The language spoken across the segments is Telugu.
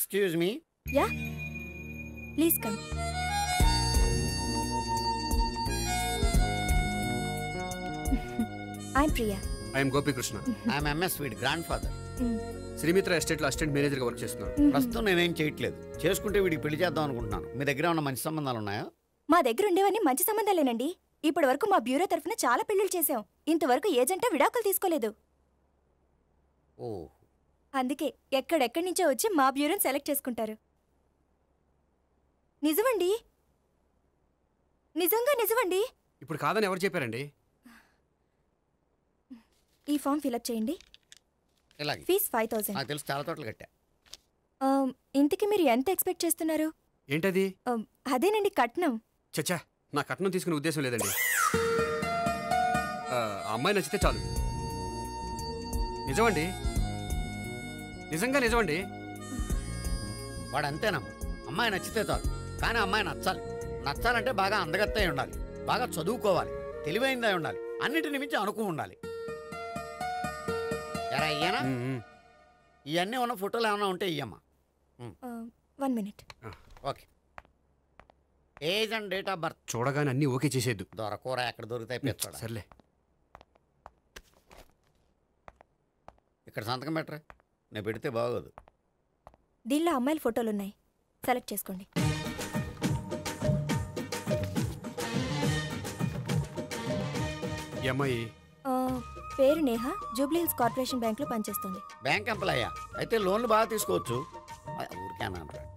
ఎక్స్క్యూజ్ మీ యా please come I'm Priya I'm Gopikrishna I'm MS వీడ్ గ్రాండ్ ఫాదర్ శ్రీమిత్ర ఎస్టేట్లో అసిస్టెంట్ మేనేజర్గా వర్క్ చేస్తున్నాను ప్రస్తుతం నేనేం చేయట్లేదు చేసుకుంటే వీడికి పెళ్లి చేద్దాం అనుకుంటున్నాను మీ దగ్గర ఉన్న మంచి సంబంధాలు ఉన్నాయా మా దగ్గర ఉండేవన్నీ మంచి సంబంధాలేనండి ఇప్పటి వరకు మా బ్యూరో తరఫున చాలా పెళ్లిళ్ళు చేశాం ఇంతవరకు ఏజెంటా విడాకులు తీసుకోలేదు ఓ అందుకే ఎక్కడెక్కడి నుంచో వచ్చి మా బ్యూరోని సెలెక్ట్ చేసుకుంటారు నిజమండి నిజంగా నిజమండి ఇప్పుడు కాదని ఎవరు చెప్పారండి ఈ ఫామ్ ఫిలప్ చేయండి ఇలాగే ఫీజ్ ఫైవ్ థౌసండ్ నాకు తెలుసు చాలా చోట్ల కట్టా ఇంతకీ మీరు ఎంత ఎక్స్పెక్ట్ చేస్తున్నారు ఏంటది ఆ, అదేనండి కట్నం చచ్చా నా కట్నం తీసుకునే ఉద్దేశం లేదండి ఆ ఆ అమ్మాయి నచ్చితే చాలు నిజమండి నిజంగా నిజమండి వాడు అంతేనమ్మా అమ్మాయి నచ్చితే చాలు కానీ అమ్మాయి నచ్చాలి నచ్చాలంటే బాగా అందగత్తే ఉండాలి బాగా చదువుకోవాలి తెలివైందై ఉండాలి అన్నిటిని మించి అనుకు ఉండాలి ఎరా ఇయ్యనా ఉమ్, ఉమ్. ఇవన్నీ ఉన్న ఫోటోలు ఏమైనా ఉంటే ఇయ్యమ్మా one minute okay age and date of birth చూడగానే అన్నీ ఓకే చేసేద్దు దొరకూర ఎక్కడ దొరుకుతాయి పెంచడం సర్లే ఇక్కడ సంతకం పెట్టరా నేను పెడితే బాగోదు దీనిలో అమ్మాయిల ఫోటోలు ఉన్నాయి సెలెక్ట్ చేసుకోండి ఈ అమ్మాయి ఆ, పేరు నేహ జూబ్లీ హిల్స్ కార్పొరేషన్ బ్యాంక్లో పనిచేస్తుంది బ్యాంక్ ఎంప్లాయా అయితే లోన్లు బాగా తీసుకోవచ్చు ఆ, ఊరికే అన్నాను రా.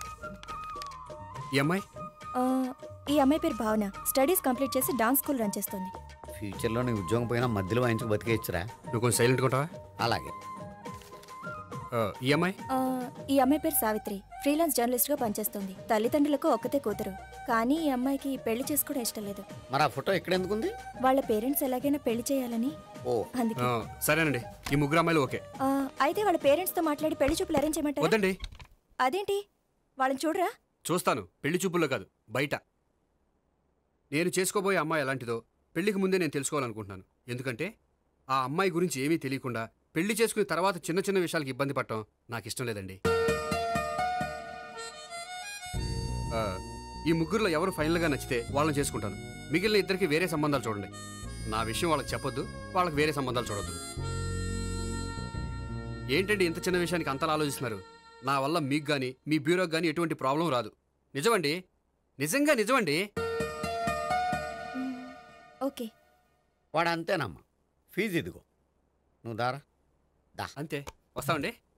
ఈ అమ్మాయి ఆ, ఈ అమ్మాయి పేరు భావన స్టడీస్ కంప్లీట్ చేసి డాన్స్ స్కూల్ రన్ చేస్తుంది ఫ్యూచర్లో నీ ఉద్యోగం పోయినా మధ్యలో వాయించుకు బతికేయచ్చురా నువ్వు కొంచెం సైలెంట్గా ఉంటావా అలాగే ఆ, ఈ అమ్మాయి ఆ, ఈ అమ్మాయి పేరు సావిత్రి ఫ్రీలాన్స్ జర్నలిస్ట్గా పనిచేస్తుంది తల్లిదండ్రులకు ఒక్కతే కూతురు కానీ ఈ అమ్మాయికి పెళ్లి చేసుకోవడం ఇష్టం లేదు మరి ఆ ఫోటో ఎక్కడ ఎందుకుంది వాళ్ళ పేరెంట్స్ ఎలాగైనా పెళ్లి చేయాలని ఓ అందుకే ఆ, సరేనండి ఈ ముగ్గురు అమ్మాయిలు ఓకే ఆ, అయితే వాళ్ళ పేరెంట్స్తో మాట్లాడి పెళ్లి చూపులు అరేంజ్ చేయమంటారా వద్దండి అదేంటి వాళ్ళని చూడరా చూస్తాను పెళ్లి చూపుల్లో కాదు బయట నేను చేసుకోబోయే అమ్మాయి ఎలాంటిదో పెళ్లికి ముందే నేను తెలుసుకోవాలనుకుంటున్నాను ఎందుకంటే ఆ అమ్మాయి గురించి ఏమీ తెలియకుండా పెళ్లి చేసుకున్న తర్వాత చిన్న చిన్న విషయాలకు ఇబ్బంది పడటం నాకు ఇష్టం లేదండి ఆ, ఈ ముగ్గురులో ఎవరు ఫైనల్గా నచ్చితే వాళ్ళని చేసుకుంటాను మిగిలిన ఇద్దరికి వేరే సంబంధాలు చూడండి నా విషయం వాళ్ళకి చెప్పొద్దు వాళ్ళకి వేరే సంబంధాలు చూడొద్దు ఏంటండి ఇంత చిన్న విషయానికి అంతలా ఆలోచిస్తున్నారు నా వల్ల మీకు కానీ మీ బ్యూరోకి కానీ ఎటువంటి ప్రాబ్లం రాదు నిజమండి నిజంగా నిజమండి మ్, ఓకే వాడు అంతేనమ్మా ఫీజు ఇదిగో నువ్వు దారా దా అంతే వస్తామండి